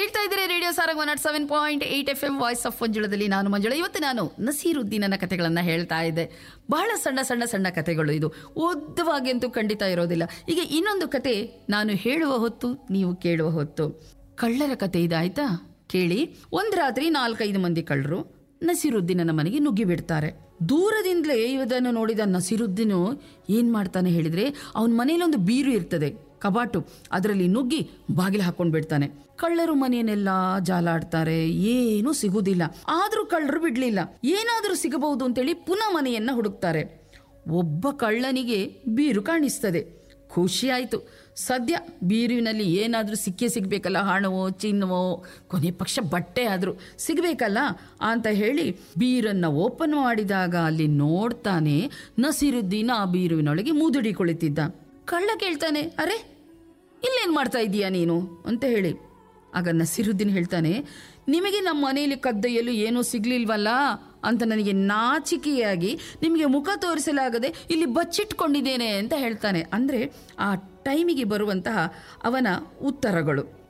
ಕೇಳ್ತಾ ಇದ್ದೀರಿ radio Sarang one nought seven point eight F M voice of ಮಂಜುಳದಲ್ಲಿ ನಾನು ಮಂಜುಳ ಇವತ್ತು ನಾನು ನಸೀರುದ್ದೀನನ ಕಥೆಗಳನ್ನು ಹೇಳ್ತಾ ಇದ್ದೆ ಬಹಳ ಸಣ್ಣ ಸಣ್ಣ ಸಣ್ಣ ಕಥೆಗಳು ಇದು ಉದ್ದವಾಗಿ ಅಂತೂ ಖಂಡಿತ ಇರೋದಿಲ್ಲ ಈಗ ಇನ್ನೊಂದು ಕತೆ ನಾನು ಹೇಳುವ ಹೊತ್ತು ನೀವು ಕೇಳುವ ಹೊತ್ತು ಕಳ್ಳರ ಕತೆ ಇದಾಯ್ತಾ ಕೇಳಿ ಒಂದ್ ರಾತ್ರಿ ನಾಲ್ಕೈದು ಮಂದಿ ಕಳ್ಳರು ನಸೀರುದ್ದೀನನ ಮನೆಗೆ ನುಗ್ಗಿ ಬಿಡ್ತಾರೆ ದೂರದಿಂದಲೇ ಇವದನ್ನು ನೋಡಿದ ನಸೀರುದ್ದೀನು ಏನ್ ಮಾಡ್ತಾನೆ ಹೇಳಿದ್ರೆ ಅವನ ಮನೇಲಿ ಒಂದು ಬೀರು ಇರ್ತದೆ ಕಬಾಟು ಅದರಲ್ಲಿ ನುಗ್ಗಿ ಬಾಗಿಲು ಹಾಕೊಂಡ್ ಬಿಡ್ತಾನೆ ಕಳ್ಳರು ಮನೆಯನ್ನೆಲ್ಲ ಜಾಲಾಡ್ತಾರೆ ಏನೂ ಸಿಗುವುದಿಲ್ಲ ಆದ್ರೂ ಕಳ್ಳರು ಬಿಡ್ಲಿಲ್ಲ ಏನಾದರೂ ಸಿಗಬಹುದು ಅಂತೇಳಿ ಪುನಃ ಮನೆಯನ್ನ ಹುಡುಕ್ತಾರೆ ಒಬ್ಬ ಕಳ್ಳನಿಗೆ ಬೀರು ಕಾಣಿಸ್ತದೆ ಖುಷಿ ಆಯಿತು ಸದ್ಯ ಬೀರುವಿನಲ್ಲಿ ಏನಾದರೂ ಸಿಕ್ಕೇ ಸಿಗಬೇಕಲ್ಲ ಹಣವೋ ಚಿನ್ನವೋ ಕೊನೆ ಪಕ್ಷ ಬಟ್ಟೆ ಆದರೂ ಸಿಗಬೇಕಲ್ಲ ಅಂತ ಹೇಳಿ ಬೀರನ್ನು ಓಪನ್ ಮಾಡಿದಾಗ ಅಲ್ಲಿ ನೋಡ್ತಾನೆ ನಸೀರುದ್ದೀನ ಆ ಬೀರುವಿನೊಳಗೆ ಮುದುಡಿ ಕುಳಿತಿದ್ದ ಕಳ್ಳ ಕೇಳ್ತಾನೆ ಅರೆ ಇಲ್ಲೇನು ಮಾಡ್ತಾ ಇದೀಯಾ ನೀನು ಅಂತ ಹೇಳಿ ಆಗ ನಸೀರುದ್ದೀನ್ ಹೇಳ್ತಾನೆ ನಿಮಗೆ ನಮ್ಮ ಮನೆಯಲ್ಲಿ ಕದ್ದೊಯ್ಯಲು ಏನೂ ಸಿಗ್ಲಿಲ್ವಲ್ಲ ಅಂತ ನನಗೆ ನಾಚಿಕೆಯಾಗಿ ನಿಮಗೆ ಮುಖ ತೋರಿಸಲಾಗದೆ ಇಲ್ಲಿ ಬಚ್ಚಿಟ್ಕೊಂಡಿದ್ದೇನೆ ಅಂತ ಹೇಳ್ತಾನೆ ಅಂದರೆ ಆ ಟೈಮಿಗೆ ಬರುವಂತಹ ಅವನ ಉತ್ತರಗಳು